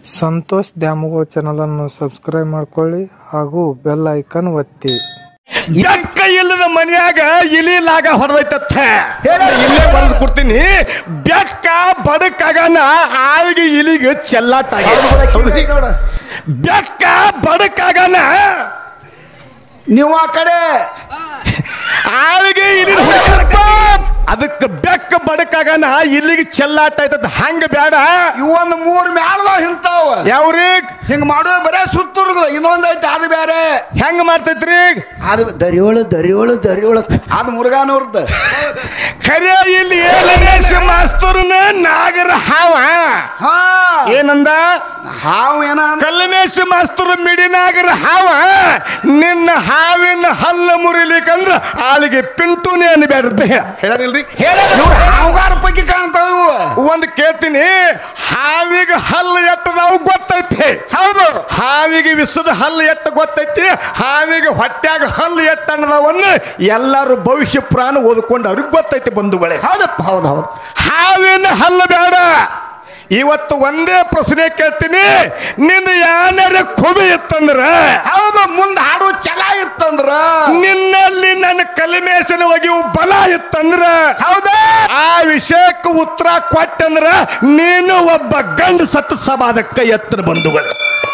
ಸಂತೋಷ್ ದ್ಯಾಮವ್ವ ಚಾನಲನ್ನು ಸಬ್ಸ್ಕ್ರೈಬ್ ಮಾಡ್ಕೊಳ್ಳಿ ಹಾಗೂ ಬೆಲ್ ಐಕನ್ ಒತ್ತಿ ಬೆಕ್ಕ ಇಲ್ಲದ ಮನ್ಯಾಗ ಇಲಿಲಾಗ ಹೊಡೆದೈತತ್ತ ಇಲ್ಲೇ ಬರೆದು ಕೊಡ್ತೀನಿ ಬೆಕ್ಕ ಬಡಕಾಗನ ಆಳಿಗೆ ಇಲಿಗೆ ಚೆಲ್ಲಾಟ ಆಗ್ಯಾವ. ಬೆಕ್ಕ ಬಡಕಾಗನ ನೀವು ಆ ಕಡೆ ಆಳಿಗೆ ಇಲಿ ಅದಕ್ಕೆ ಬೆಕ್ಕ ಬಡಕಾಗನ ಇಲ್ಲಿಗೆ ಚೆಲ್ಲಾಟ ಆಯ್ತದ ಹಂಗ ಬೇಡ ಇವೊಂದು ಮೂರ್ ಮ್ಯಾಲ್ದ ಇಂತಾವ ಯಾವ್ರಿ ಹಿಂಗ್ ಮಾಡೋ ಬರೇ ಸುತ್ತುರ್ಗದ ಇನ್ನೊಂದ್ ಐತಿ ಅದು ಬೇರೆ ಹೆಂಗ ಮಾಡ್ತೈತ್ರಿ ಅದು ದರಿಯೋಳು ದರಿಯೋಳು ದರಿಯೋಳು ಅದು ಮುರುಗಾನವ್ರದ್ದು ಖರೆ ಇಲ್ಲಿ ಏಳನೇಶ ಮಾಸ್ತರ್ನ ನಾಗರ ಹಾವ ಹಾ ಏನಂದ ಹಾವು ಏನ ಕಲ್ಲಮೇಶ ಮಾಸ್ತರ್ ಮಿಡಿನಾಗರ ಹಾವ ನಿನ್ನ ಹಾವಿನ ಹಲ್ಲ ಮುರಿಲಿಕ್ಕಂದ್ರ ಆಳಿಗೆ ಪಿಂಟುನೇ ಅನ್ಬೇಡ್ದೆ ಹೇಳಿಲ್ರಿ ಇವ್ರು ಹಾವುಗಾರ ಪೈಕಿ ಕಾಣ್ತಾವ ಇವು ಒಂದ್ ಕೇಳ್ತೀನಿ ಹಾವಿಗೆ ಹಲ್ಲು ಎಟ್ಟದಾವ್ ಗೊತ್ತೈತಿ ಹೌದು ಹಾವಿಗೆ ವಿಸದ ಹಲ್ಲು ಎಟ್ಟ ಗೊತ್ತೈತಿ ಹಾವಿಗೆ ಹೊಟ್ಯಾಗ ಹಲ್ಲು ಎಟ್ಟ ಅನ್ನದವನ್ನ ಎಲ್ಲಾರು ಭವಿಷ್ಯ ಪುರಾಣ ಓದ್ಕೊಂಡು ಅವ್ರಿಗೆ ಗೊತ್ತೈತಿ ಬಂಧುಗಳೇ ಹೌದಪ್ಪ ಹೌದು ಹೌದು ಹಾವಿನ ಹಲ್ಲು ಬೇಡ ಇವತ್ತು ಒಂದೇ ಪ್ರಶ್ನೆ ಕೇಳ್ತೀನಿ ನಿನ್ನ ಯಾನಾರ ಕೊಬೆ ಇತ್ತಂದ್ರ ಹೌದು ಮುಂದ್ ಹಾಡು ಚಲ ಇತ್ತಂದ್ರ ನಿನ್ನಲ್ಲಿ ನನ್ನ ಕಲಿಮೇಶನ ಒಗೆಯು ಬಲ ಇತ್ತಂದ್ರ ಹೌದ ಆ ವಿಷಯಕ್ಕೆ ಉತ್ತರ ಕೊಟ್ಟಂದ್ರ ನೀನು ಒಬ್ಬ ಗಂಡು ಸತ್ತು ಸಮಾದಕ್ಕ ಎತ್ತರ ಬಂಧುಗಳು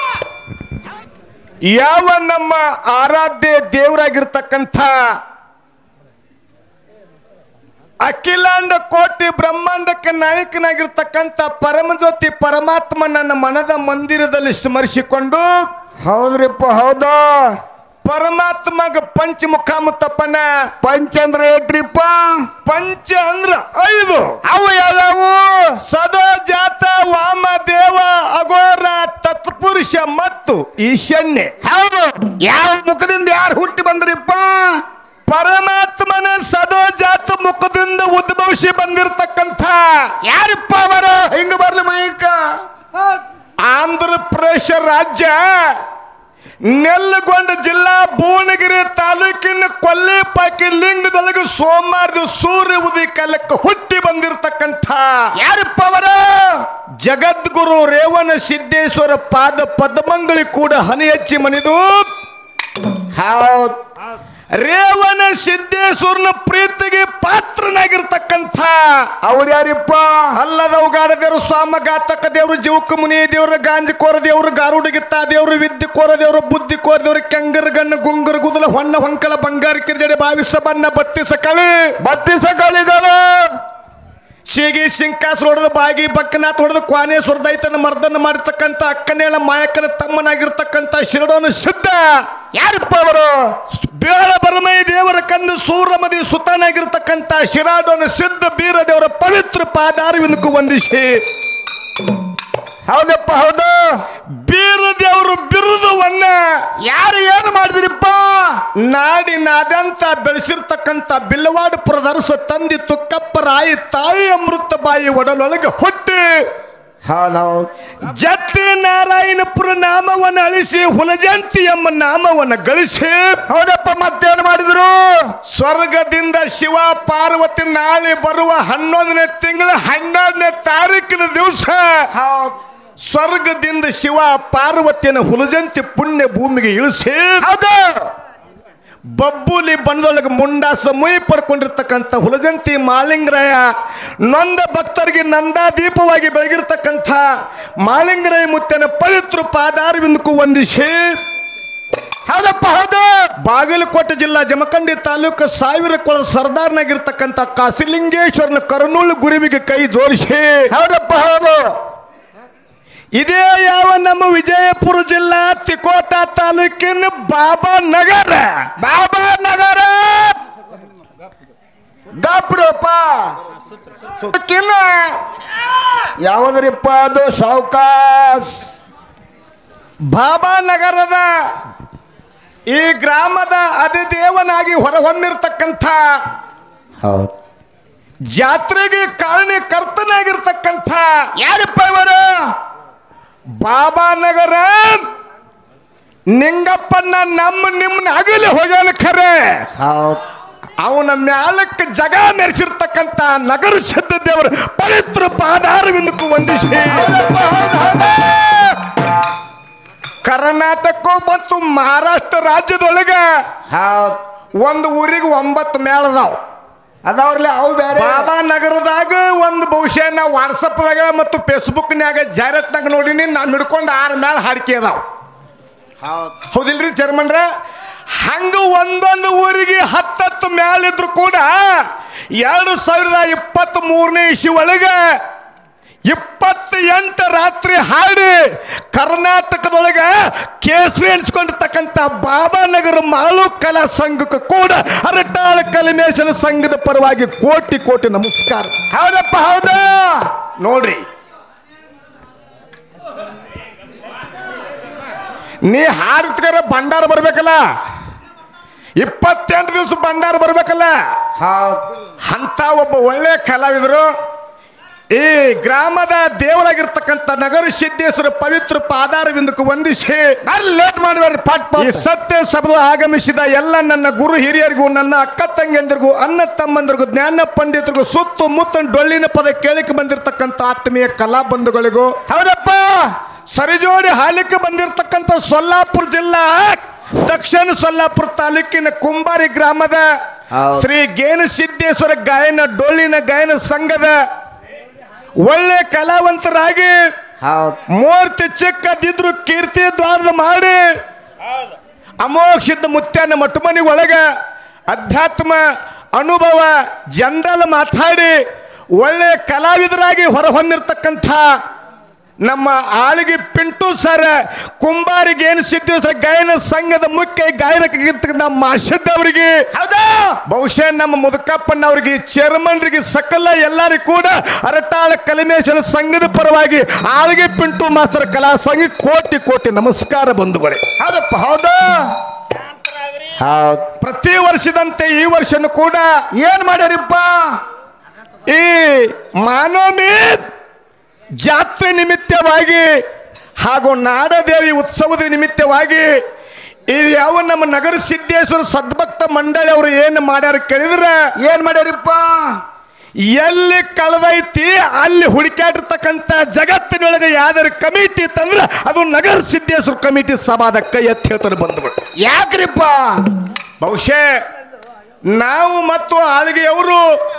ಯಾವ ನಮ್ಮ ಆರಾಧ್ಯ ದೇವರಾಗಿರ್ತಕ್ಕಂಥ ಅಖಿಲಾಂಡ ಕೋಟಿ ಬ್ರಹ್ಮಾಂಡಕ್ಕೆ ನಾಯಕನಾಗಿರ್ತಕ್ಕಂಥ ಪರಮಜ್ಯೋತಿ ಪರಮಾತ್ಮ ನನ್ನ ಮನದ ಮಂದಿರದಲ್ಲಿ ಸ್ಮರಿಸಿಕೊಂಡು ಹೌದ್ರಿಪ್ಪ ಹೌದ ಪರಮಾತ್ಮಗ ಪಂಚಮುಖಾಮುತ್ತಪ್ಪನ ಪಂಚಂದ್ರ ಏಟ್ರಿಪ್ಪ ಪಂಚ ಅಂದ್ರ ಐದು ಅವು ಯಾವ್ಯಾವು ಸದಾ ಜಾತ ವಾಮ ದೇವ ಅಘೋರ ತತ್ಪುರುಷ ಮತ್ತು ಈಶನ್ಯ ಹೌದು ಯಾವ ಮುಖದಿಂದ ಯಾರು ಹುಟ್ಟಿ ಬಂದ್ರಿಪ್ಪ ಪರಮಾತ್ಮನ ಸದೋ ಜಾತ ಮುಖದಿಂದ ಉದ್ಭವಿಸಿ ಬಂದಿರತಕ್ಕಂಥ ಯಾರಿಪ್ಪ ಅವರು ಹಿಂಗ ಬರ್ಲಿ ಮೈಕ ಆಂಧ್ರ ಪ್ರದೇಶ ರಾಜ್ಯ ನೆಲ್ಲಗೊಂಡ ಜಿಲ್ಲಾ ಭುವನಗಿರಿ ತಾಲೂಕಿನ ಕೊಲ್ಲಿಪಾಕಿ ಲಿಂಗದೊಳಗೆ ಸೋಮವಾರದ ಸೂರ್ಯ ಉದಯ ಕಾಲಕ್ಕೆ ಹುಟ್ಟಿ ಬಂದಿರತಕ್ಕಂಥ ಯಾರಿಪ್ಪ ಅವರು ಜಗದ್ಗುರು ರೇವಣ ಸಿದ್ದೇಶ್ವರ ಪಾದ ಪದ್ಮಂಗಳಿ ಕೂಡ ಹನಿ ಹಚ್ಚಿ ಮನಿದು ಹೌದ್ ರೇವಣ ಸಿದ್ದೇಶ್ವರನ ಪ್ರೀತಿಗೆ ಪಾತ್ರನಾಗಿರ್ತಕ್ಕಂಥ ಅವ್ರು ಯಾರಿಪ್ಪ ಅಲ್ಲದವುಗಾಡ ದೇವರು ಸ್ವಾಮಘಾತಕ ದೇವರು ಜೀವಕ ಮುನಿ ದೇವರು ಗಾಂಜಿಕೋರ ದೇವರು ಗಾರುಡಿಗಿತ್ತ ದೇವರು ವಿದ್ಯೆ ಕೋರ ದೇವರು ಬುದ್ಧಿ ಕೋರ ದೇವರು ಕೆಂಗರ ಗಣ್ಣ ಗುಂಗರ ಗುದಲ ಹೊಣ್ಣ ಹೊಂಕಲ ಬಂಗಾರ ಕಿರ್ಜಡೆ ಬಾವಿಸ ಬಣ್ಣ ಬತ್ತಿಸ ಕಳಿ ಬತ್ತಿಸ ಕಳಿಗಳು ಶೀಗಿ ಸಿಂಕಾಸ್ ಹೊಡೆದು ಬಾಗಿ ಬಕ್ಕನಾಥ್ ಹೊಡೆದು ಕ್ವಾನೆ ಸುರದೈತನ ಮರ್ದನ ಮಾಡಿರ್ತಕ್ಕಂಥ ಅಕ್ಕನೇಳ ಮಾಯಕ್ಕನ ತಮ್ಮನಾಗಿರ್ತಕ್ಕಂಥ ಶಿರಡೋನ ಸಿದ್ಧ ಯಾರಿಪ್ಪ ಅವರು ಬೇಳ ಬರಮೈ ದೇವರ ಕಂದು ಸೂರಮದಿ ಸುತ್ತನಾಗಿರ್ತಕ್ಕಂಥ ಶಿರಾಡೋನ ಸಿದ್ಧ ಬೀರ ದೇವರ ಪವಿತ್ರ ಪಾದಾರವಿಂದಕ್ಕೂ ವಂದಿಸಿ ಹೌದಪ್ಪ ಹೌದು ಬೀರ ದೇವರು ಬಿರುದುವನ್ನ ಯಾರು ಏನು ಮಾಡಿದ್ರಿಪ್ಪ ನಾಡಿನಾದ್ಯಂತ ಬೆಳೆಸಿರ್ತಕ್ಕಂಥ ಬಿಲ್ಲವಾಡಪುರದ ಅರಸ ತಂದಿ ತುಕ್ಕಪ್ಪರಾಯಿ ತಾಯಿ ಅಮೃತ ಬಾಯಿ ಒಡಲೊಳಗೆ ಹುಟ್ಟಿ ಹೌದು ಹೌದು ಜತ್ತಿ ನಾರಾಯಣಪುರ ನಾಮವನ್ನು ಅಳಿಸಿ ಹುಲಜಂತಿ ಎಂಬ ನಾಮವನ್ನು ಗಳಿಸಿ ಹೌದಪ್ಪ ಮತ್ತೇನು ಮಾಡಿದ್ರು ಸ್ವರ್ಗದಿಂದ ಶಿವ ಪಾರ್ವತಿ ನಾಳೆ ಬರುವ ಹನ್ನೊಂದನೇ ತಿಂಗಳ ಹನ್ನೆರಡನೇ ತಾರೀಕಿನ ದಿವಸ ಹೌದು ಸ್ವರ್ಗದಿಂದ ಶಿವ ಪಾರ್ವತಿಯನ್ನು ಹುಲಜಂತಿ ಪುಣ್ಯ ಭೂಮಿಗೆ ಇಳಿಸಿ ಹೌದು ಬಬ್ಬುಲಿ ಬಣ್ಣದೊಳಗೆ ಮುಂಡಾಸ ಮುಯಿ ಪಡ್ಕೊಂಡಿರ್ತಕ್ಕಂಥ ಹುಲಜಂತಿ ಮಾಲಿಂಗರಾಯ ನೊಂದ ಭಕ್ತರಿಗೆ ನಂದಾದೀಪವಾಗಿ ಬೆಳಗಿರ್ತಕ್ಕಂಥ ಮಾಲಿಂಗರಾಯ ಮುತ್ತನ ಪವಿತ್ರ ಪಾದಾರವಿಂದಕ್ಕೂ ವಂದಿಸಿ ಹೌದಪ್ಪ ಹೌದು ಬಾಗಲಕೋಟೆ ಜಿಲ್ಲಾ ಜಮಖಂಡಿ ತಾಲೂಕು ಸಾವಿರ ಕೊಳ ಸರ್ದಾರ್ನಾಗಿರ್ತಕ್ಕಂಥ ಕಾಸಿಲಿಂಗೇಶ್ವರನ ಕರುನೂಳು ಗುರುವಿಗೆ ಕೈ ಜೋಡಿಸಿ ಹೌದಪ್ಪ ಹೌದು ಇದೇ ಯಾವ ನಮ್ಮ ವಿಜಯಪುರ ಜಿಲ್ಲಾ ತಿಕೋಟ ತಾಲೂಕಿನ ಬಾಬಾ ನಗರ ಬಾಬಾ ನಗರ ಗಪ್ರಪ್ಪ ಸುತ್ತಿನ ಯಾವದ್ರಿಪ್ಪ ಅದು ಸಾವ್ಕಾಸ್ ಬಾಬಾ ನಗರದ ಈ ಗ್ರಾಮದ ಅಧಿದೇವನಾಗಿ ಹೊರಹೊಮ್ಮಿರ್ತಕ್ಕಂಥ ಹೌದು ಜಾತ್ರೆಗೆ ಕಾರಣಕರ್ತನಾಗಿರ್ತಕ್ಕಂಥ ಯಾರಿಪ್ಪ ಇವರು ಬಾಬಾ ನಗರ ನಿಂಗಪ್ಪನ ನಮ್ಮ ನಿಮ್ಮನ್ನ ಅಗಲಿ ಹೋಗ್ಯಾನ ಖರೆ ಹೌದು ಅವನ ಮ್ಯಾಲಕ್ಕೆ ಜಗ ಮೆರೆಸಿರ್ತಕ್ಕಂಥ ನಗರ ಸಿದ್ಧ ದೇವರ ಪವಿತ್ರ ಪಾದಾರವಿಂದಕ್ಕೂ ವಂದಿಸಿ ಹೌದಪ್ಪ ಹೌದು ಹೌದು ಕರ್ನಾಟಕ ಮತ್ತು ಮಹಾರಾಷ್ಟ್ರ ರಾಜ್ಯದೊಳಗ ಹೌದ್ ಒಂದು ಊರಿಗೆ ಒಂಬತ್ತು ಮೇಳ ಅದಾವ ಅದಾವ್ರಲ್ಲ ಅವು ಬೇರೆ ಬಾಬಾ ನಗರದಾಗ ಒಂದು ಬಹುಶಃ ನಾ ವಾಟ್ಸಪ್ದಾಗ ಮತ್ತು ಫೇಸ್ಬುಕ್ನ್ಯಾಗ ಜಾಹೀರಾತ್ನಾಗ ನೋಡಿನಿ ನಾನು ಹಿಡ್ಕೊಂಡು ಆರು ಮೇಳ ಹಾಡಿಕೆ ಅದಾವ ಹೌದ್ ಹೌದಿಲ್ರಿ ಚರ್ಮನ್ರ ಹಂಗ ಒಂದೊಂದು ಊರಿಗೆ ಹತ್ತತ್ತು ಮ್ಯಾಲಿದ್ರು ಕೂಡ ಎರಡು ಸಾವಿರದ ಇಪ್ಪತ್ತ್ ಮೂರನೇ ಇಸಿ ಒಳಗ ಇಪ್ಪತ್ತು ಎಂಟು ರಾತ್ರಿ ಹಾಡಿ ಕರ್ನಾಟಕದೊಳಗ ಕೇಸರಿ ಎನ್ಸ್ಕೊಂಡಿರ್ತಕ್ಕಂಥ ಬಾಬಾನಗರ ಮಾಳು ಕಲಾ ಸಂಘಕ್ಕೆ ಕೂಡ ಅರಟಾಳ ಕಲಿಮೇಶನ ಸಂಘದ ಪರವಾಗಿ ಕೋಟಿ ಕೋಟಿ ನಮಸ್ಕಾರ ಹೌದಪ್ಪ ಹೌದಾ ನೋಡ್ರಿ ನೀ ಹಾಡ್ತಿಗಾರ ಭಂಡಾರ ಬರ್ಬೇಕಲ್ಲ ಇಪ್ಪತ್ತೆಂಟು ದಿವಸ ಭಂಡಾರ ಬರ್ಬೇಕಲ್ಲ ಹೌದ್ ಅಂತ ಒಬ್ಬ ಒಳ್ಳೆ ಕಲಾವಿದರು ಈ ಗ್ರಾಮದ ದೇವರಾಗಿರ್ತಕ್ಕಂಥ ನಗರ ಸಿದ್ದೇಶ್ವರ ಪವಿತ್ರ ಪಾದಾರವಿಂದಕ್ಕೆ ವಂದಿಸಿ ಲೇಟ್ ಮಾಡಬೇಡ್ರಿ ಪಟ್ ಈ ಸತ್ಯ ಸಭೆಗೆ ಆಗಮಿಸಿದ ಎಲ್ಲ ನನ್ನ ಗುರು ಹಿರಿಯರಿಗೂ ನನ್ನ ಅಕ್ಕ ತಂಗಿಯಂದಿರಿಗೂ ಅಣ್ಣ ತಮ್ಮಂದಿರಿಗೂ ಜ್ಞಾನ ಪಂಡಿತರಿಗೂ ಸುತ್ತು ಮುತ್ತ ಡೊಳ್ಳಿನ ಪದ ಕೇಳಿಕೆ ಬಂದಿರತಕ್ಕಂಥ ಆತ್ಮೀಯ ಕಲಾ ಬಂಧುಗಳಿಗೂ ಹೌದಪ್ಪ ಸರಿಜೋಡಿ ಹಾಲಿಕ್ಕೆ ಬಂದಿರತಕ್ಕಂಥ ಸೊಲ್ಲಾಪುರ ಜಿಲ್ಲಾ ದಕ್ಷಿಣ ಸೊಲ್ಲಾಪುರ ತಾಲೂಕಿನ ಕುಂಬಾರಿ ಗ್ರಾಮದ ಹೌದು. ಶ್ರೀ ಗೇನು ಸಿದ್ದೇಶ್ವರ ಗಾಯನ ಡೊಳ್ಳಿನ ಗಾಯನ ಸಂಘದ ಒಳ್ಳೆ ಕಲಾವಂತರಾಗಿ ಹೌದ್ ಮೂರ್ತಿ ಚಿಕ್ಕದಿದ್ರು ಕೀರ್ತಿ ದ್ವಾರದ ಮಾಡಿ ಅಮೋಕ್ಷಿದ್ದ ಮುತ್ಯಾನ ಮಟ್ಟಮನಿ ಒಳಗ ಅಧ್ಯಾತ್ಮ ಅನುಭವ ಜನರಲ್ ಮಾತಾಡಿ ಒಳ್ಳೆ ಕಲಾವಿದರಾಗಿ ಹೊರಹೊಮ್ಮಿರ್ತಕ್ಕಂಥ ನಮ್ಮ ಆಳಿಗೆ ಪಿಂಟು ಸರ್ ಕುಂಬಾರಿಗೆ ಏನು ಸಿದ್ದೇಶ್ವರ ಗಾಯನ ಸಂಘದ ಮುಖ್ಯ ಗಾಯಕರಿಗಿರ್ತಕ್ಕಂಥ ನಮ್ಮ ಮಾಷದ್ ಅವರಿಗೆ ಹೌದಾ ಬಹುಶಃ ನಮ್ಮ ಮುದುಕಪ್ಪನವರಿಗೆ ಚೇರ್ಮನ್ರಿಗೆ ಸಕಲ ಎಲ್ಲರಿಗೂ ಕೂಡ ಅರಟಾಳ ಕಲಿಮೇಶನ ಸಂಘದ ಪರವಾಗಿ ಆಳ್ಗೆ ಪಿಂಟು ಮಾಸ್ತರ್ ಕಲಾ ಸಂಘ ಕೋಟಿ ಕೋಟಿ ನಮಸ್ಕಾರ ಬಂಧುಗಳೇ ಹೌದಪ್ಪ ಹೌದಾ ಹೌದ್ ಪ್ರತಿ ವರ್ಷದಂತೆ ಈ ವರ್ಷನೂ ಕೂಡ ಏನ್ ಮಾಡ್ಯಾರಿಪ್ಪ ಈ ಮಾನವಮಿ ಜಾತ್ರೆ ನಿಮಿತ್ತವಾಗಿ ಹಾಗೂ ನಾಡದೇವಿ ಉತ್ಸವದ ನಿಮಿತ್ತವಾಗಿ ಈ ಯಾವ ನಮ್ಮ ನಗರ ಸಿದ್ದೇಶ್ವರ ಸದ್ಭಕ್ತ ಮಂಡಳಿ ಅವರು ಏನು ಮಾಡ್ಯಾರ ಕೇಳಿದ್ರೆ ಏನ್ ಮಾಡ್ಯಾರಿಪ್ಪ ಎಲ್ಲಿ ಕಳೆದೈತಿ ಅಲ್ಲಿ ಹುಡುಕಾಡಿರ್ತಕ್ಕಂಥ ಜಗತ್ತಿನೊಳಗೆ ಯಾವ್ದಾರು ಕಮಿಟಿ ಇತ್ತಂದ್ರೆ ಅದು ನಗರ ಸಿದ್ದೇಶ್ವರ ಕಮಿಟಿ ಸಭಾದ ಕೈ ಎತ್ತಿ ಹೇಳ್ತಾರೆ ಬಂದ್ಬಿಟ್ಟು ಯಾಕ್ರಿಪ್ಪ ಬಹುಶಃ ನಾವು ಮತ್ತು ಆಳ್ಗೆಯವರು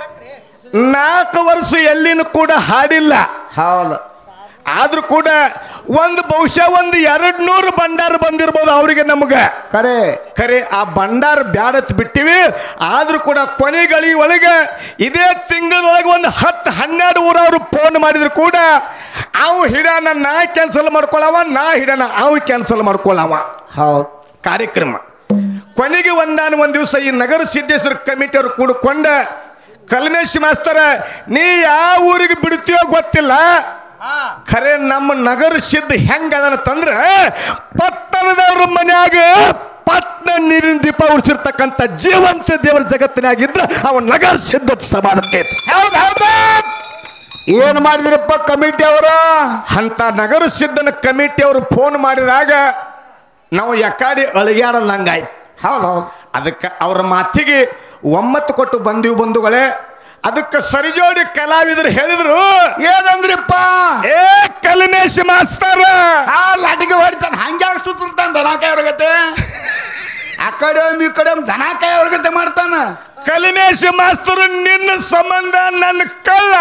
ನಾಲ್ಕು ವರ್ಷ ಎಲ್ಲಿನೂ ಕೂಡ ಹಾಡಿಲ್ಲ ಹೌದು ಆದ್ರೂ ಕೂಡ ಒಂದು ಬಹುಶಃ ಒಂದು ಎರಡು ನೂರು ಭಂಡಾರ ಬಂದಿರ್ಬೋದು ಅವರಿಗೆ ನಮಗೆ ಕರೆ ಖರೆ ಆ ಭಂಡಾರ ಬ್ಯಾಡತ್ ಬಿಟ್ಟಿವಿ ಆದ್ರೂ ಕೂಡ ಕೊನೆಗಳಿ ಒಳಗೆ ಇದೇ ತಿಂಗಳೊಳಗೆ ಒಂದು ಹತ್ತು ಹನ್ನೆರಡು ಊರವರು ಫೋನ್ ಮಾಡಿದ್ರು ಕೂಡ ಅವು ಹಿಡಾನ ನಾ ಕ್ಯಾನ್ಸಲ್ ಮಾಡ್ಕೊಳ್ಳವ ನಾ ಹಿಡಾನ ಅವು ಕ್ಯಾನ್ಸಲ್ ಮಾಡ್ಕೊಳ್ಳವ ಹೌದ್ ಕಾರ್ಯಕ್ರಮ ಕೊನೆಗೆ ಒಂದಾನ ಒಂದು ದಿವಸ ಈ ನಗರ ಸಿದ್ದೇಶ್ವರ ಕಮಿಟಿ ಅವರು ಕೂಡಿಕೊಂಡ ಕಲ್ಮೇಶ್ ಮಾಸ್ತರ ನೀ ಯಾವ ಊರಿಗೆ ಬಿಡ್ತೀಯೋ ಗೊತ್ತಿಲ್ಲ ಖರೆ ನಮ್ಮ ನಗರ ಸಿದ್ಧ ಹೆಂಗ ತಂದ್ರ ಪಟ್ಟಣದವ್ರ ಮನ್ಯಾಗ ಪಟ್ನ ನೀರಿನ ದೀಪ ಉಳಿಸಿರ್ತಕ್ಕಂಥ ಜೀವಂತ ದೇವರ ಜಗತ್ತಿನಾಗಿದ್ರ ಅವ ನಗರ ಸಿದ್ಧ ಸಮಾನಕ್ಕೆ ಹೌದ್ ಹೌದು ಏನ್ ಮಾಡಿದ್ರಪ್ಪ ಕಮಿಟಿ ಅವರು ಅಂತ ನಗರ ಸಿದ್ಧನ ಕಮಿಟಿ ಅವರು ಫೋನ್ ಮಾಡಿದಾಗ ನಾವು ಯಕಾಡಿ ಅಳಿಗಾಡದಂಗಾಯ್ತು ಹೌದ್ ಹೌದ್ ಅದಕ್ಕೆ ಅವ್ರ ಮಾತಿಗೆ ಒಮ್ಮತ್ತು ಕೊಟ್ಟು ಬಂದೀವಿ ಬಂಧುಗಳೇ ಅದಕ್ಕೆ ಸರಿಜೋಡಿ ಕಲಾವಿದರು ಹೇಳಿದ್ರು ಏನಂದ್ರಿಪ್ಪ ಏ ಕಲಿನೇಶ್ ಮಾಸ್ತರ ಆ ಲಾಟಿಗೆ ಹೊಡಿತಾನ ಹಂಗ್ಯಾಗ ಸುತ್ತಿರ್ತಾನ ದನ ಕಾಯವ್ರಗತೆ ಆ ಕಡೆ ಒಮ್ಮೆ ಈ ಕಡೆ ಒಮ್ಮೆ ದನ ಕಾಯವ್ರಗತೆ ಮಾಡ್ತಾನ ಕಲಿನೇಶ್ ಮಾಸ್ತರು ನಿನ್ನ ಸಂಬಂಧ ನನ್ನ ಕಳ್ಳ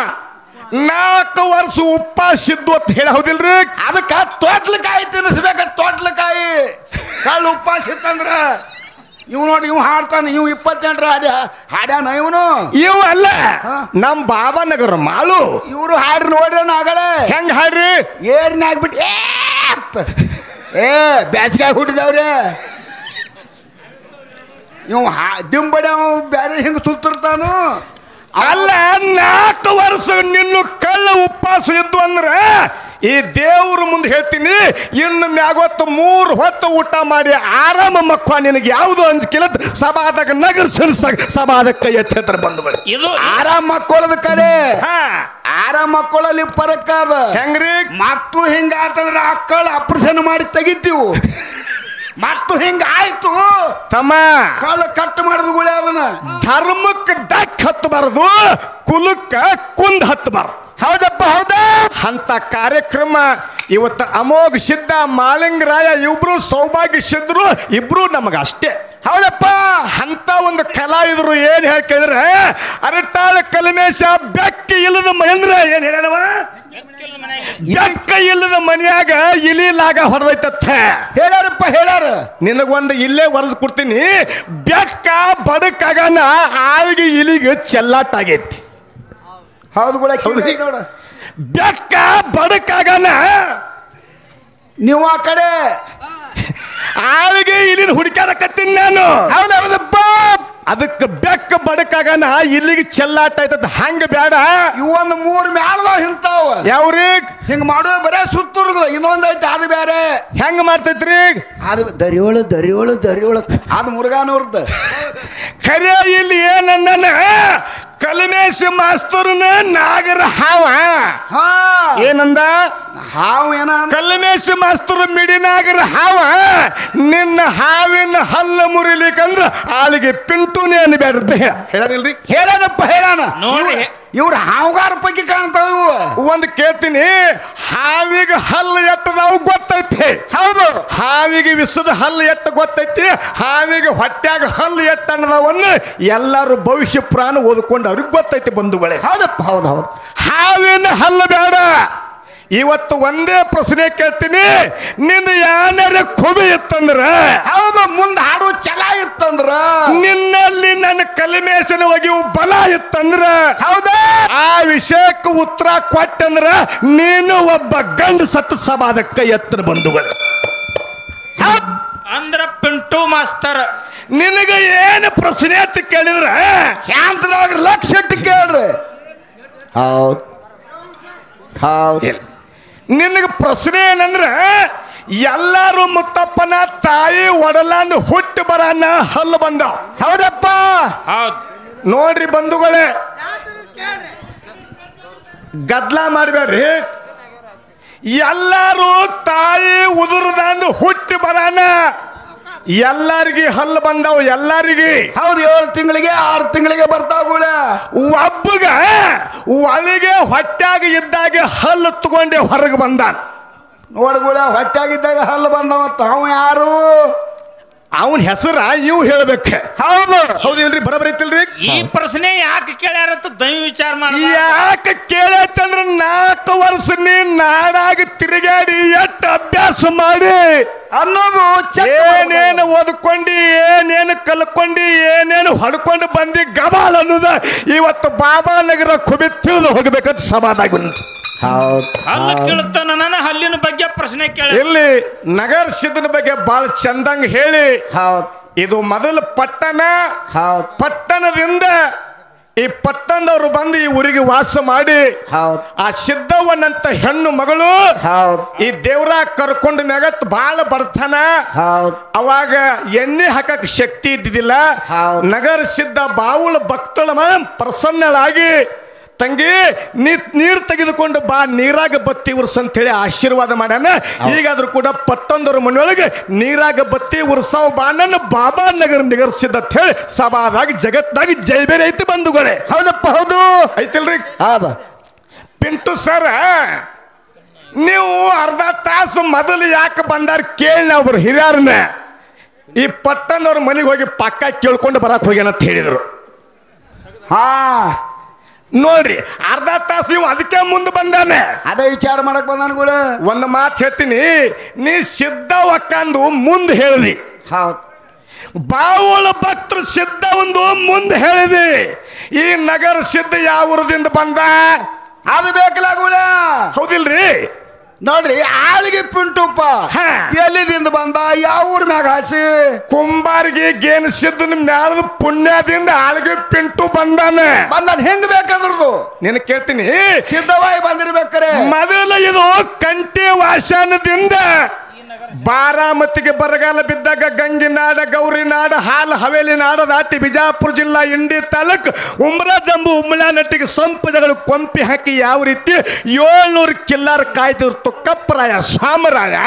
ನಾಲ್ಕು ವರ್ಷ ಉಪ್ಪಾಸಿದ್ದು ಅಂತ ಹೇಳಿ ಹೌದಿಲ್ರಿ ಅದಕ್ಕ ತೋಟ್ಲಕಾಯಿ ತಿನ್ನಿಸ್ಬೇಕ ತೋಟ್ಲಕಾಯಿ ಕಳ್ಳು ಉಪವಾಸ ಇತ್ತಂದ್ರ ಇವ್ ನೋಡಿ ಇವ್ ಹಾಡ್ತಾನ ಇವ್ ಇಪ್ಪತ್ತೆಂಟರ ಹಾಡ್ಯ ಹಾಡ್ಯಾನ ಇವನು ಇವು ಅಲ್ಲ ಹಾ. ನಮ್ ಬಾಬಾನಗರ ಮಾಳು ಇವರು ಹಾಡ್ರಿ ನೋಡ್ರಿ ಆಗಲೇ ಹೆಂಗ್ ಹಾಡ್ರಿ ಏರ್ನ ಆಗ್ಬಿಟ್ಟು ಏ ಅಂತ. ಏ ಬ್ಯಾಸಿಗೆ ಹುಟ್ಟಿದವ್ರೆ ಇವ್ ಹಾ ದಿಂಬಡಿ ಅವ್ ಬ್ಯಾರೆ ಹಿಂಗ ಸುತ್ತಿರ್ತಾನು ಅಲ್ಲ ನಾಲ್ಕು ವರ್ಷ ನಿನ್ನ ಕಳ್ಳ ಉಪವಾಸ ಇದ್ದು ಅಂದ್ರೆ ಈ ದೇವ್ರ ಮುಂದೆ ಹೇಳ್ತೀನಿ ಇನ್ನು ಮ್ಯಾಗೊತ್ತು ಮೂರು ಹೊತ್ತು ಊಟ ಮಾಡಿ ಆರಾಮ ಮಕ್ಕ ನಿನಗೆ ಯಾವುದು ಅಂಜಿಕಿಲ್ಲ ಸಭಾದಾಗ ನಗರ ಸಭಾದ ಕೈ ಎತ್ತರ ಬಂದು ಬಳಿ ಇದು ಆರಾಮ್ ಮಕ್ಕಳದ ಕಡೆ ಹಾ ಆರಾಮ್ ಮಕ್ಕಳಲ್ಲಿ ಪರಕ್ಕ ಅದ ಹೆಂಗ್ರಿ ಮತ್ತು ಹಿಂಗ ಆತಂದ್ರ ಅಕ್ಕಳ ಆಪರೇಷನ್ ಮಾಡಿ ತೆಗಿತೀವು ಮತ್ತು ಹಿಂಗ ಆಯ್ತು ತಮ್ಮ ಕಳ್ಳ ಕಟ್ ಮಾಡಿದ ಗುಳಿ ಅದನ್ನ ಧರ್ಮಕ್ಕೆ ಡಕ್ ಹತ್ತಬಾರದು ಕುಲಕ್ಕ ಕುಂದ್ ಹತ್ತಬಾರದು ಹೌದಪ್ಪ ಹೌದಾ ಅಂತ ಕಾರ್ಯಕ್ರಮ ಇವತ್ತು ಅಮೋಘ ಸಿದ್ಧ ಮಾಳಿಂಗರಾಯ ಇಬ್ರು ಸೌಭಾಗ್ಯ ಸಿದ್ಧರು ಇಬ್ರು ನಮಗೆ ಅಷ್ಟೇ ಹೌದಪ್ಪ ಅಂತ ಒಂದು ಕಲಾವಿದರು ಏನ್ ಹೇಳ್ಕಿದ್ರೆ ಅರಟಾಳ ಕಲಿಮೇಶ ಬೆಕ್ಕ ಇಲ್ಲದ ಮಹೇಂದ್ರ ಏನ್ ಹೇಳ್ಯಾನವ ಬೆಕ್ಕ ಇಲ್ಲದ ಮನ್ಯಾಗ ಇಲಿಲಾಗ ಹೊಡೆದೈತತ್ತ ಹೇಳ್ಯಾರಪ್ಪ ಹೇಳ್ಯಾರ ನಿನಗೊಂದು ಇಲ್ಲೇ ವರದ್ ಕೊಡ್ತೀನಿ ಬೆಕ್ಕ ಬಡಕಾಗನ ಆಳಿಗೆ ಇಲಿಗೆ ಚೆಲ್ಲಾಟ ಆಗೈತಿ ಹೌದು ಕೂಡ ನೋಡ ಬೆಕ್ಕ ಬಡಕಾಗನ ನೀವು ಆ ಕಡೆ ಆಳಿಗೆ ಇಲಿನ ಹುಡುಕಾಡಕತ್ತೀನಿ ನಾನು ಹೌದೌದಪ್ಪ ಅದಕ್ಕೆ ಬೆಕ್ಕ ಬಡಕಾಗನ ಇಲ್ಲಿಗೆ ಚೆಲ್ಲಾಟ ಆಯ್ತದ ಹಂಗ ಬೇಡ ಇವೊಂದು ಮೂರು ಮ್ಯಾಳದಾವ ಇಂತಾವ ಯಾವ್ರೀಗ್ ಹಿಂಗ್ ಮಾಡೋ ಬರೇ ಸುತ್ತುರ್ಗದ ಇನ್ನೊಂದ್ ಐತಿ ಅದು ಬೇರೆ ಹೆಂಗ್ ಮಾಡ್ತೈತ್ರಿ ಅದು ದರಿಯೋಳು ದರಿಯೋಳು ದರಿಯೋಳು ಅದು ಮುರುಗಾನವ್ರದ್ದು ಖರೆ ಇಲ್ಲಿ ಏನನ್ನ ಕಲಿಮೇಶ ಮಾಸ್ತರ್ನ ನಾಗರ ಹಾವ ಹಾ ಏನಂದ ಹಾವು ಏನ ಕಲ್ಲಿಮೇಶ ಮಾಸ್ತರ್ ಮಿಡಿನಾಗರ ಹಾವ ನಿನ್ನ ಹಾವಿನ ಹಲ್ಲ ಮುರಿಲಿಕ್ಕಂದ್ರ ಆಳಿಗೆ ಪಿಂಟುನೇ ಅನ್ಬೇಡ್ದೆ ಹೇಳರಿಲ್ರಿ ಹೇಳದಪ್ಪ ಹೇಳಾನ ನೋಡಿ. ಇವ್ರ ಹಾವುಗಾರ ಪೈಕಿ ಕಾಣ್ತಾವ ಇವು ಒಂದು ಕೇಳ್ತೀನಿ ಹಾವಿಗೆ ಹಲ್ಲು ಎಟ್ಟದಾವು ಗೊತ್ತೈತಿ ಹೌದು ಹಾವಿಗೆ ವಿಸದ ಹಲ್ಲು ಎಟ್ಟ ಗೊತ್ತೈತಿ ಹಾವಿಗೆ ಹೊಟ್ಯಾಗ ಹಲ್ಲು ಎಟ್ಟ ಅನ್ನದವನ್ನ ಎಲ್ಲರೂ ಭವಿಷ್ಯ ಪುರಾಣ ಓದ್ಕೊಂಡು ಅವ್ರಿಗೆ ಗೊತ್ತೈತಿ ಬಂಧುಗಳೇ ಹೌದಪ್ಪ ಹೌದು ಹೌದು ಹಾವಿನ ಹಲ್ಲು ಬೇಡ ಇವತ್ತು ಒಂದೇ ಪ್ರಶ್ನೆ ಕೇಳ್ತೀನಿ ನಿಂದ ಯಾನ್ಯಾರ ಕೊಬೆ ಇತ್ತಂದ್ರ ಹೌದು ಮುಂದ್ ಹಾಡು ಚಲ ಇತ್ತಂದ್ರ ನಿನ್ನಲ್ಲಿ ನನ್ನ ಕಲಿಮೇಶನ ಒಗೆಯು ಬಲ ಇತ್ತಂದ್ರ ಹೌದಾ ಆ ವಿಷಯಕ್ಕೆ ಉತ್ತರ ಕೊಟ್ಟಂದ್ರ ನೀನು ಒಬ್ಬ ಗಂಡು ಸತ್ತು ಸಮಾದಕ್ಕ ಎತ್ತರ ಬಂಧುಗಳು ಅಂದ್ರ ಪಿಂಟು ಮಾಸ್ತರ್ ನಿನಗೆ ಏನು ಪ್ರಶ್ನೆ ಅಂತ ಕೇಳಿದ್ರ ಶಾಂತರಾಗ್ರಿ ಲಕ್ಷ ಇಟ್ಟು ಕೇಳ್ರಿ ಹೌದು ಹೌದು ನಿನಗೆ ಪ್ರಶ್ನೆ ಏನಂದ್ರ ಎಲ್ಲಾರು ಮುತ್ತಪ್ಪನ ತಾಯಿ ಒಡಲಂದು ಹುಟ್ಟಿ ಬರನ ಹಲ್ಲು ಬಂದಾವ ಹೌದಪ್ಪ ಹೌದ್ ನೋಡ್ರಿ ಬಂಧುಗಳೇ ಗದ್ಲ ಮಾಡಬೇಡ್ರಿ ಎಲ್ಲಾರು ತಾಯಿ ಉದುರದಂದು ಹುಟ್ಟಿ ಬರಾನ ಎಲ್ಲಾರಿಗೆ ಹಲ್ಲು ಬಂದಾವ ಎಲ್ಲಾರಿಗೆ ಹೌದು ಏಳು ತಿಂಗಳಿಗೆ ಆರು ತಿಂಗಳಿಗೆ ಬರ್ತಾವುಗಳ ಒಬ್ಬಗ ಒಳಗೆ ಹೊಟ್ಯಾಗ ಇದ್ದಾಗ ಹಲ್ಲು ತಗೊಂಡೆ ಹೊರಗೆ ಬಂದಾನ ನೋಡ್ಗುಳ ಹೊಟ್ಟಾಗಿದ್ದಾಗ ಹಲ್ಲು ಬಂದವಂತ ಅವ ಯಾರು ಅವನ ಹೆಸರ ಇವ್ ಹೇಳ್ಬೇಕ ಹೌದು ಹೌದೇನ್ರಿ ಬರಬರಿ ಐತಿಲ್ರಿ ಈ ಪ್ರಶ್ನೆ ಯಾಕೆ ಕೇಳ್ಯಾರಂತ ದಯ ವಿಚಾರ ಮಾಡಿ ಯಾಕೆ ಕೇಳತ್ತಂದ್ರ ನಾಲ್ಕು ವರ್ಷ ನೀ ನಾಡಾಗ ತಿರುಗಾಡಿ ಎಷ್ಟು ಅಭ್ಯಾಸ ಮಾಡಿ ಅನ್ನೋದು ಚೆಕ್ ಏನೇನು ಓದ್ಕೊಂಡಿ ಏನೇನು ಕಲ್ಕೊಂಡಿ ಏನೇನು ಹೊಡ್ಕೊಂಡು ಬಂದಿ ಗಬಾಲ್ ಅನ್ನೋದ ಇವತ್ತು ಬಾಬಾ ನಗರ ಕುಬಿ ತಿಳಿದು ಹೋಗ್ಬೇಕಂತ ಸಮಾಧಾನ ಬಂತು ಹೌದು ಹಲ್ಲು ಕೀಳುತ್ತಾನ ನನ್ನ ಹಲ್ಲಿನ ಬಗ್ಗೆ ಪ್ರಶ್ನೆ ಕೇಳ ಇಲ್ಲಿ ನಗರ ಸಿದ್ಧನ ಬಗ್ಗೆ ಬಹಳ ಚಂದಂಗ ಹೇಳಿ ಹೌದು ಇದು ಮೊದಲು ಪಟ್ಟಣ ಹೌದು ಪಟ್ಟಣದಿಂದ ಈ ಪಟ್ಟಣದವರು ಬಂದು ಈ ಊರಿಗೆ ವಾಸ ಮಾಡಿ ಹೌದು ಆ ಸಿದ್ದವ್ವನಂತ ಹೆಣ್ಣು ಮಗಳು ಹೌದು ಈ ದೇವ್ರ ಕರ್ಕೊಂಡು ಮ್ಯಾಗತ್ ಬಾಳ ಬಡ್ತಾನ ಹೌದು ಅವಾಗ ಎಣ್ಣೆ ಹಾಕಕ್ ಶಕ್ತಿ ಇದ್ದಿದ್ದಿಲ್ಲ ಹೌದ್. ನಗರ ಸಿದ್ಧ ಬಾವುಳ ಭಕ್ತಳ ಪ್ರಸನ್ನಳಾಗಿ ತಂಗಿ ನೀ ನೀರು ತೆಗೆದುಕೊಂಡು ಬಾ ನೀರಾಗ ಬತ್ತಿ ಉರ್ಸ್ ಅಂತ ಹೇಳಿ ಆಶೀರ್ವಾದ ಮಾಡ್ಯಾನ ಈಗಾದ್ರೂ ಕೂಡ ಪತ್ತೊಂದರ ಮನೆಯೊಳಗೆ ನೀರಾಗ ಬತ್ತಿ ಉರ್ಸಾವ್ ಬಾಣನ ಬಾಬಾ ನಗರ ನಿಗರ್ಸಿದ್ದ ಅಂತ ಹೇಳಿ ಸಭಾದಾಗ ಜಗತ್ನಾಗ ಜೈ ಬೇರೆ ಐತಿ ಬಂಧುಗಳೇ ಹೌದಪ್ಪ ಹೌದು ಐತಿಲ್ರಿ ಹೌದು ಪಿಂಟು ಸರ್ ನೀವು ಅರ್ಧ ತಾಸು ಮೊದಲು ಯಾಕೆ ಬಂದಾರ ಕೇಳಿ ಒಬ್ರು ಹಿರಿಯರನ್ನ ಈ ಪಟ್ಟಣದವ್ರ ಮನೆಗೆ ಹೋಗಿ ಪಕ್ಕ ಕೇಳ್ಕೊಂಡು ಬರಕ್ ಹೋಗ್ಯಾನ ಅಂತ ಹೇಳಿದ್ರು ಹಾ ನೋಡ್ರಿ ಅರ್ಧ ತಾಸು ನೀವು ಅದಕ್ಕೆ ಮುಂದೆ ಬಂದಾನೆ ಅದೇ ವಿಚಾರ ಮಾಡಕ್ ಬಂದನ್ಗುಳ ಒಂದು ಮಾತು ಹೇಳ್ತೀನಿ ನೀ ಸಿದ್ಧ ಒಕ್ಕಂದು ಮುಂದೆ ಹೇಳಿದಿ ಹೌದು ಬಾವುಳ ಭಕ್ತರು ಸಿದ್ಧ ಒಂದು ಮುಂದೆ ಹೇಳಿದಿ ಈ ನಗರ ಸಿದ್ಧ ಯಾವ ಊರದಿಂದ ಬಂದ ಅದು ಬೇಕಲ್ಲ ಗುಳ ಹೌದಿಲ್ರಿ ನೋಡ್ರಿ ಆಳಿಗೆ ಪಿಂಟುಪ್ಪ ಹಾ. ಎಲ್ಲಿದಿಂದ ಬಂದ ಯಾವ ಊರ್ ಮ್ಯಾಗ ಹಾಸಿ ಕುಂಬಾರಿಗೆ ಗೇನ್ ಸಿದ್ದನ ಮ್ಯಾಲದ ಪುಣ್ಯದಿಂದ ಆಳ್ಗೆ ಪಿಂಟು ಬಂದಾನೆ ಬಂದನ್ ಹೆಂಗ್ ಬೇಕಂದ್ರದು ನಿನ್ ಕೇಳ್ತೀನಿ ಸಿದ್ಧವಾಗಿ ಬಂದಿರ್ಬೇಕ್ರೆ ಮೊದಲ ಇದು ಕಂಟಿ ವಾಸನದಿಂದ ಬಾರಾಮತಿಗೆ ಬರಗಾಲ ಬಿದ್ದಾಗ ಗಂಗಿನಾಡ ಗೌರಿನಾಡ ಹಾಲು ಹವೇಲಿ ನಾಡ ದಾಟಿ ಬಿಜಾಪುರ ಜಿಲ್ಲಾ ಇಂಡಿ ತಾಲೂಕ್ ಉಮ್ರಾ ಜಂಬು ಉಮ್ಲಾ ನಟ್ಟಿಗೆ ಸಂಪದಗಳು ಕೊಂಪಿ ಹಾಕಿ ಯಾವ ರೀತಿ ಏಳ್ನೂರು ಕಿಲ್ಲಾರ ಕಾಯ್ದಿರು ತುಕ್ಕಪ್ಪರಾಯ ಸಾಮರಾಯ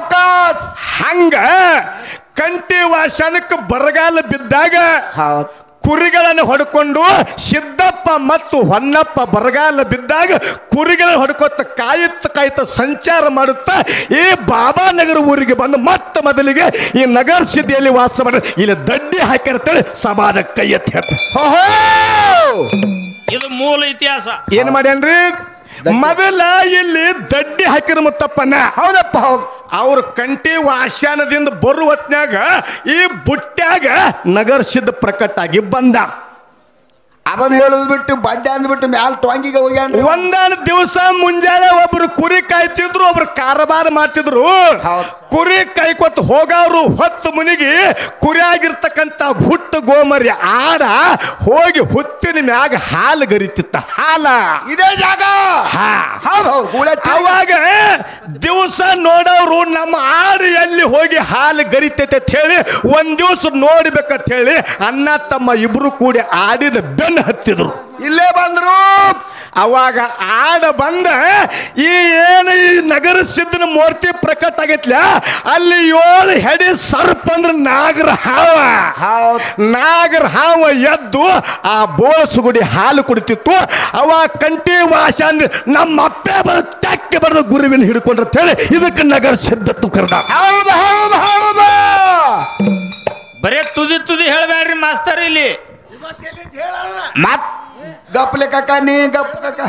ಸಾವ್ಕಾಸ್ ಹಂಗ ಕಂಟಿ ವಾಸನಕ್ಕೆ ಬರಗಾಲ ಬಿದ್ದಾಗ ಹೌದು ಕುರಿಗಳನ್ನು ಹೊಡ್ಕೊಂಡು ಸಿದ್ದಪ್ಪ ಮತ್ತು ಹೊನ್ನಪ್ಪ ಬರಗಾಲ ಬಿದ್ದಾಗ ಕುರಿಗಳನ್ನು ಹೊಡ್ಕೊತ ಕಾಯುತ್ತ ಕಾಯುತ್ತ ಸಂಚಾರ ಮಾಡುತ್ತಾ ಈ ಬಾಬಾನಗರ ಊರಿಗೆ ಬಂದು ಮತ್ತೆ ಮೊದಲಿಗೆ ಈ ನಗರ ಸಿದ್ಧಿಯಲ್ಲಿ ವಾಸ ಮಾಡಿ ಇಲ್ಲಿ ದಡ್ಡಿ ಹಾಕಿರ್ತೇಳಿ ಸಮಾಜ ಕೈ ಎತ್ತಿ ಹೇಳ್ತಾರೆ. ಓಹೋ! ಇದು ಮೂಲ ಇತಿಹಾಸ ಏನ್ ಮಾಡ್ಯಾನ್ರಿ ಮೊದಲ ಇಲ್ಲಿ ದಡ್ಡಿ ಹಾಕಿರ ಮುತ್ತಪ್ಪನ ಹೌದಪ್ಪ ಹೌದು ಅವ್ರ ಕಂಟಿ ವಾಶ್ಯಾನದಿಂದ ಬರುವ ಹೊತ್ನ್ಯಾಗ ಈ ಬುಟ್ಟ್ಯಾಗ ನಗರ ಸಿದ್ಧ ಪ್ರಕಟ ಆಗಿ ಬಂದ ಅದನ್ನ ಹೇಳುದು ಬಿಟ್ಟು ಬಡ್ಡೆ ಅಂದ್ಬಿಟ್ಟು ಮ್ಯಾಲ ಟೊಂಗಿಗೆ ಹೋಗ್ಯಾನ್ರಿ ಒಂದಾನ ದಿವಸ ಮುಂಜಾನೆ ಒಬ್ರು ಕುರಿ ಕಾಯ್ತಿದ್ರು ಒಬ್ರು ಕಾರಬಾರ ಮಾಡ್ತಿದ್ರು ಹೌದ್. ಕುರಿ ಕಾಯ್ಕೊತ್ ಹೋಗವ್ರು ಹೊತ್ತು ಮುನಿಗಿ ಕುರಿಯಾಗಿರ್ತಕ್ಕಂಥ ಹುಟ್ಟು ಗೋಮರಿ ಆಡ ಹೋಗಿ ಹುತ್ತಿನ ಮ್ಯಾಗ ಹಾಲು ಗರಿತಿತ್ತ ಹಾಲ ಇದೇ ಜಾಗ ಹಾ ಹೌದು ಹೌದು ಗೂಳೆ ಅವಾಗ ದಿವಸ ನೋಡೋರು ನಮ್ಮ ಆಡು ಎಲ್ಲಿ ಹೋಗಿ ಹಾಲು ಗರಿತೈತೆ ಅಂತ ಹೇಳಿ ಒಂದ್ ದಿವಸ ನೋಡ್ಬೇಕಂತ ಹೇಳಿ ಅಣ್ಣ ತಮ್ಮ ಇಬ್ರು ಕೂಡಿ ಆಡಿನ ಬೆನ್ನು ಹತ್ತಿದ್ರು ಇಲ್ಲೇ ಬಂದ್ರು ಅವಾಗ ಆಡ ಬಂದ ಈ ಏನು ಈ ನಗರ ಸಿದ್ಧನ ಮೂರ್ತಿ ಪ್ರಕಟ ಆಗೈತ್ಲ ಅಲ್ಲಿ ಏಳು ಹೆಡಿ ಸರ್ಪ ಅಂದ್ರೆ ನಾಗರ ಹಾವ ಹೌದ್. ನಾಗರ ಹಾವ ಎದ್ದು ಆ ಬೋಳಸುಗುಡಿ ಹಾಲು ಕುಡಿತಿತ್ತು ಅವ ಕಂಟಿ ವಾಸ ಅಂದ್ರೆ ನಮ್ಮ ಅಪ್ಪೆ ಬರೆದು ತೆಕ್ಕೆ ಬರೆದು ಗುರುವಿನ ಹಿಡ್ಕೊಂಡ್ರ ಹೇಳಿ ಇದಕ್ಕೆ ನಗರ ಸಿದ್ಧತ್ತು ಕರೆದ ಹೌದು ಹೌದು ಹೌದು ಬರೇ ತುದಿ ತುದಿ ಹೇಳ್ಬೇಡ್ರಿ ಮಾಸ್ತರ್ ಇಲ್ಲಿ ಮತ್ ಗಪ್ಲೆ ಕಕ್ಕ ನೀ ಗಪ್ ಕಕ್ಕ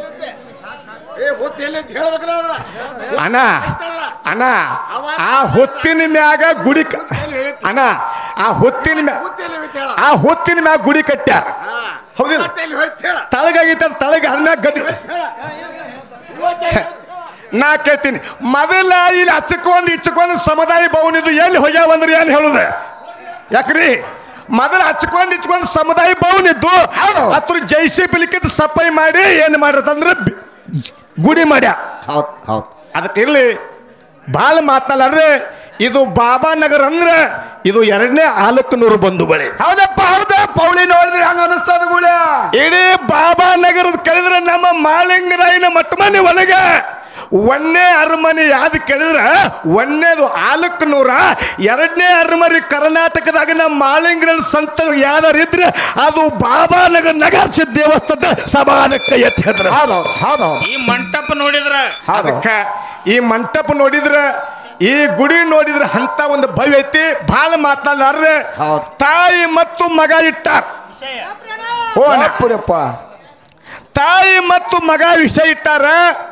ಅಣ್ಣ ಅಣ್ಣ ಆ ಹೊತ್ತಿನ ಮ್ಯಾಗ ಗುಡಿ ಕ- ಅಣ್ಣ ಆ ಹೊತ್ತಿನ ಮ್ಯಾಗ ಆ ಹೊತ್ತಿನ ಮ್ಯಾಗ ಗುಡಿ ಕಟ್ಟ್ಯಾರ ಹೌದಿಲ್ಲ ತಳಗಾಗಿತ್ತ ತಳಗ ಅದ್ಮ್ಯಾಗ ಗದಿ ನಾ ಕೇಳ್ತೀನಿ ಮೊದಲ ಇಲ್ಲಿ ಹಚ್ಚಕೊಂಡ್ ಇಚ್ಚಕೊಂಡ್ ಸಮುದಾಯ ಭವನ ಇದು ಎಲ್ಲಿ ಹೋಗ್ಯಾವಂದ್ರೆ ಏನು ಹೇಳುದೆ ಯಾಕ್ರಿ ಮೊದಲ ಹಚ್ಕೊಂಡ್ ಇಚ್ಕೊಂಡ್ ಸಮುದಾಯ ಭವನ ಇದ್ದು ಹತ್ರ ಜೈಸಿ ಬಿಲಿಕಿದ್ ಸಫಾಯಿ ಮಾಡಿ ಏನು ಮಾಡಿರ್ತಂದ್ರೆ ಬಿ- ಗುಡಿ ಮಾಡ್ಯ ಹೌದು ಹೌದು ಅದಕ್ಕೆ ಇರ್ಲಿ ಭಾಳ ಮಾತನಾಡ್ರೆ ಇದು ಬಾಬಾ ನಗರ ಅಂದ್ರೆ ಇದು ಎರಡನೇ ಆಲಕ್ಕನೂರು ಬಂಧುಗಳೇ ಹೌದಪ್ಪ ಹೌದ ಪೌಳಿ ನೋಡಿದ್ರೆ ಹಂಗ ಅನಿಸ್ತದ ಗೂಳ ಇಡೀ ಬಾಬಾ ನಗರದ ಕೇಳಿದ್ರೆ ನಮ್ಮ ಮಾಲಿಂಗರಾಯನ ಮಟ್ಟ ಮನೆ ಒಳಗೆ ಒಂದೇ ಅರಮನೆ ಯಾವ್ದು ಕೇಳಿದ್ರೆ ಒಂದೇದು ಆಲಕ್ಕನೂರ ಎರಡನೇ ಅರಮನೆ ಕರ್ನಾಟಕದಾಗ ನಮ್ಮ ಮಾಲಿಂಗರ ಸಂತ ಯಾವ್ದಾರು ಇದ್ರೆ ಅದು ಬಾಬಾ ನಗರ ನಗರ ಸಿದ್ಧ ದೇವಸ್ಥಾನದ ಸಮಾನಕ್ಕೆ ಎತ್ತಿ ಹೇಳ್ತಾರೆ ಹೌದು ಹೌದು ಈ ಮಂಟಪ ನೋಡಿದ್ರ ಅದಕ್ಕ ಈ ಮಂಟಪ ನೋಡಿದ್ರ ಈ ಗುಡಿ ನೋಡಿದ್ರ ಅಂತ ಒಂದು ಭವ್ಯ ಐತಿ ಬಹಳ ಮಾತನಾಡ್ರೆ ಹೌದ್. ತಾಯಿ ಮತ್ತು ಮಗ ಇಟ್ಟಾರ ಓ ಅಣ್ಣ. ಪುರಪ್ಪ ತಾಯಿ ಮತ್ತು ಮಗ ವಿಷಯ ಇಟ್ಟಾರ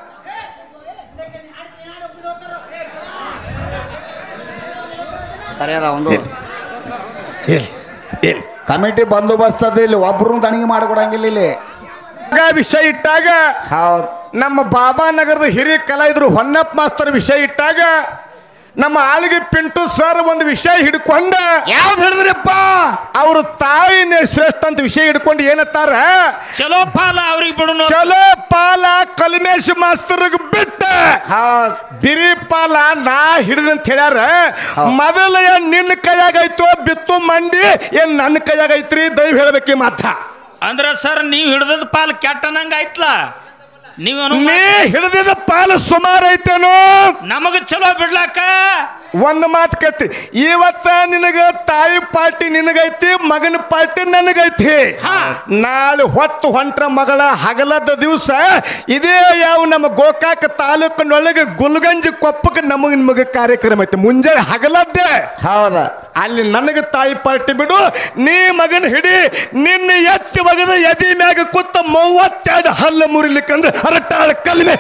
ಸರಿಯದ ಒಂದು ಏನ್- ಏನ್? ಕಮಿಟಿ ಬಂದೋಬಸ್ತ್ ಅದ ಇಲ್ಲಿ ಒಬ್ರು ತನಿಖೆ ಮಾಡಿಕೊಡಂಗಿಲ್ಲ ಇಲ್ಲಿ ಮಗ ವಿಷಯ ಇಟ್ಟಾಗ ಹೌದು ನಮ್ಮ ಬಾಬಾ ನಗರದ ಹಿರಿಯ ಕಲಾವಿದರು ಹೊನ್ನಪ್ಪ ಮಾಸ್ತರ್ ವಿಷಯ ಇಟ್ಟಾಗ ನಮ್ಮ ಆಳಿಗೆ ಪಿಂಟು ಸರ್ ಒಂದು ವಿಷಯ ಹಿಡ್ಕೊಂಡ ಯಾವ್ದು ಹಿಡಿದ್ರಪ್ಪ ಅವ್ರ ತಾಯಿನೇ ಶ್ರೇಷ್ಠ ಅಂತ ವಿಷಯ ಹಿಡ್ಕೊಂಡು ಏನತ್ತಾರ ಚಲೋ ಫಾಲ ಅವ್ರಿಗೆ ಬಿಡು ಚಲೋ ಪಾಲ ಕಲ್ಮೇಶ್ ಮಾಸ್ತರ್ಗೆ ಬಿಟ್ಟ ಹೌದು ಬಿರಿ ಪಾಲ ನಾ ಹಿಡಿದಂತ ಹೇಳ್ಯಾರ ಮೊದಲ ಏನ್ ನಿನ್ನ ಕೈಯಾಗೈತೋ ಬಿತ್ತು ಮಂಡಿ ಏನ್ ನನ್ನ ಕೈಯಾಗೈತ್ರಿ ದೈವ ಹೇಳ್ಬೇಕಿ ಮಾತ ಅಂದ್ರ ಸರ್ ನೀವ್ ಹಿಡ್ದದ ಪಾಲ್ ಕೆಟ್ಟ ನಂಗ ಆಯ್ತಲ್ಲ ನೀವೇನು ನೀ ಹಿಡಿದಿದ ಪಾಲು ಸುಮಾರು ಐತೇನೋ ನಮಗ ಚಲೋ ಬಿಡ್ಲಾಕ ಒಂದು ಮಾತು ಕೇಳ್ತಿ ಇವತ್ತ ನಿನಗ ತಾಯಿ ಪಾರ್ಟಿ ನಿನಗೈತಿ ಮಗನ ಪಾರ್ಟಿ ನನಗೈತಿ ಹಾ. ನಾಳೆ ಹೊತ್ತು ಹೊಂಟ್ರ ಮಗಳ ಹಗಲದ ದಿವಸ ಇದೇ ಯಾವ ನಮ್ಮ ಗೋಕಾಕ ತಾಲೂಕಿನೊಳಗೆ ಗುಲ್ಗಂಜಿ ಕೊಪ್ಪಕ್ಕೆ ನಮಗ ನಿಮಗೆ ಕಾರ್ಯಕ್ರಮ ಐತಿ ಮುಂಜಾನೆ ಹಗಲದ್ದೇ ಹೌದ ಅಲ್ಲಿ ನನಗೆ ತಾಯಿ ಪಾರ್ಟಿ ಬಿಡು ನೀ ಮಗನ ಹಿಡಿ ನಿನ್ನ ಎತ್ತಿ ಒಗದ ಎದಿ ಮ್ಯಾಗ ಕೂತ ಮೂವತ್ತೆರಡು ಹಲ್ಲು ಮುರಿಲಿಕ್ಕಂದ್ರೆ ಅರಟಾಳ ಕಲ್ಮೆ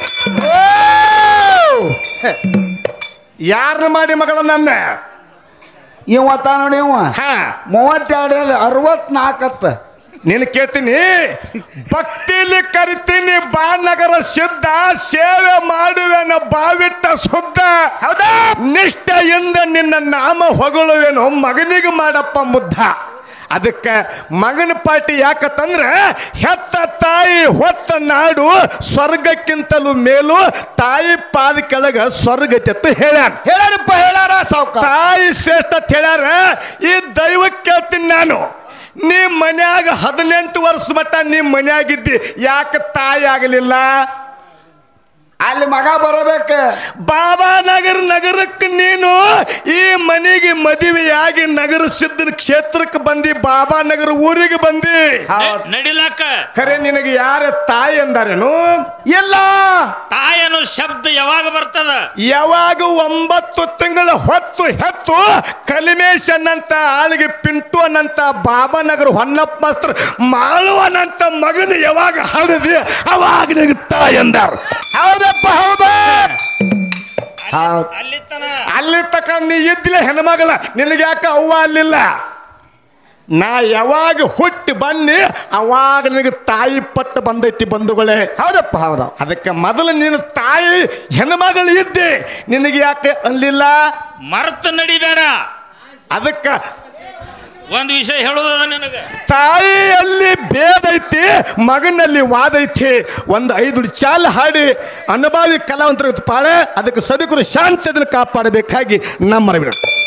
ಯಾರನ್ನ ಮಾಡಿ ಮಗಳ ನನ್ನ ಇವ ತಾ ನೋಡಿ ಇವ ಹಾ ಮೂವತ್ತೆರಡರಲ್ಲಿ ಅರವತ್ನಾಲ್ಕತ್ತ ನೀನು ಕೇಳ್ತೀನಿ ಭಕ್ತಿಲಿ ಕರಿತೀನಿ ಬಾನಗರ ಸಿದ್ಧ ಸೇವೆ ಮಾಡುವೆನ ಬಾವಿಟ್ಟ ಶುದ್ಧ ಹೌದಾ ನಿಷ್ಠೆಯಿಂದ ನಿನ್ನ ನಾಮ ಹೊಗಳುವೇನು ಮಗನಿಗೆ ಮಾಡಪ್ಪ ಮುದ್ದ ಅದಕ್ಕೆ ಮಗನ ಪಾರ್ಟಿ ಯಾಕತ್ತಂದ್ರೆ ಹೆತ್ತ ತಾಯಿ ಹೊತ್ತ ನಾಡು ಸ್ವರ್ಗಕ್ಕಿಂತಲೂ ಮೇಲೂ ತಾಯಿ ಪಾದ ಕೆಳಗ ಸ್ವರ್ಗ ತೆತ್ತು ಹೇಳ್ಯಾನ ಹೇಳಾರಪ್ಪ ಹೇಳಾರ ಸಾವ್ಕ ತಾಯಿ ಶ್ರೇಷ್ಠ ಅಂತ ಹೇಳ್ಯಾರ ಈ ದೈವಕ್ಕೆ ಕೇಳ್ತೀನಿ ನಾನು ನೀ ಮನ್ಯಾಗ ಹದಿನೆಂಟು ವರ್ಷ ಮಟ್ಟ ನೀ ಮನ್ಯಾಗಿದ್ದಿ ಯಾಕೆ ತಾಯಿ ಆಗಲಿಲ್ಲ ಅಲ್ಲಿ ಮಗ ಬರಬೇಕು ಬಾಬಾ ನಗರ ನಗರಕ್ಕೆ ನೀನು ಈ ಮನೆಗೆ ಮದುವೆಯಾಗಿ ನಗರ ಸಿದ್ಧನ ಕ್ಷೇತ್ರಕ್ಕೆ ಬಂದಿ ಬಾಬಾ ನಗರ ಊರಿಗೆ ಬಂದಿ ಹೌದ್. ನಡಿಲಾಕ ಖರೆ ನಿನಗೆ ಯಾರ ತಾಯಿ ಅಂದಾರೇನು ಇಲ್ಲ ತಾಯಿ ಅನ್ನೋ ಶಬ್ದ ಯಾವಾಗ ಬರ್ತದ ಯಾವಾಗ ಒಂಬತ್ತು ತಿಂಗಳ ಹೊತ್ತು ಹೆತ್ತು ಕಲಿಮೇಶನ್ನಂತ ಆಳಿಗೆ ಪಿಂಟು ಅನ್ನಂತ ಬಾಬಾನಗರ ಹೊನ್ನಪ್ಪ ಮಾಸ್ತರ್ ಮಾಳುವನಂತ ಮಗನ ಯಾವಾಗ ಹಡದಿ ಅವಾಗ ನಿನಗೆ ತಾಯಿ ಅಂದಾರ ಹೌದಪ್ಪ ಹೌದ ಹೌದ್. ಅಲ್ಲಿ ತನ ಅಲ್ಲಿ ತಕ ನೀ ಇದ್ದಿಲ್ಲ ಹೆಣ್ಮಗಳ ನಿನಗೆ ಯಾಕೆ ಅವ್ವ ಅಲ್ಲಿಲ್ಲ ನಾ ಯಾವಾಗ ಹುಟ್ಟಿ ಬನ್ನಿ ಅವಾಗ ನಿನಗೆ ತಾಯಿ ಪಟ್ಟು ಬಂದೈತಿ ಬಂಧುಗಳೇ ಹೌದಪ್ಪ ಹೌದ ಅದಕ್ಕೆ ಮೊದಲು ನೀನು ತಾಯಿ ಹೆಣ್ಮಗಳು ಇದ್ದೆ ನಿನಗೆ ಯಾಕೆ ಅಲ್ಲಿಲ್ಲ ಮರ್ತು ನಡಿಬೇಡ ಅದಕ್ಕೆ ಒಂದು ವಿಷಯ ಹೇಳೋದದ ನಿನಗೆ ತಾಯಿಯಲ್ಲಿ ಭೇದೈತಿ ಮಗನಲ್ಲಿ ವಾದೈತಿ ಒಂದು ಐದು ಚಾಲ್ ಹಾಡಿ ಅನುಭವಿ ಕಲಾವಂತರ ಪಾಳೆ ಅದಕ್ಕೆ ಸಭಿಕರು ಶಾಂತಿ ಅದನ್ನು ಕಾಪಾಡಬೇಕಾಗಿ ನಮ್ಮ ಬಿಡ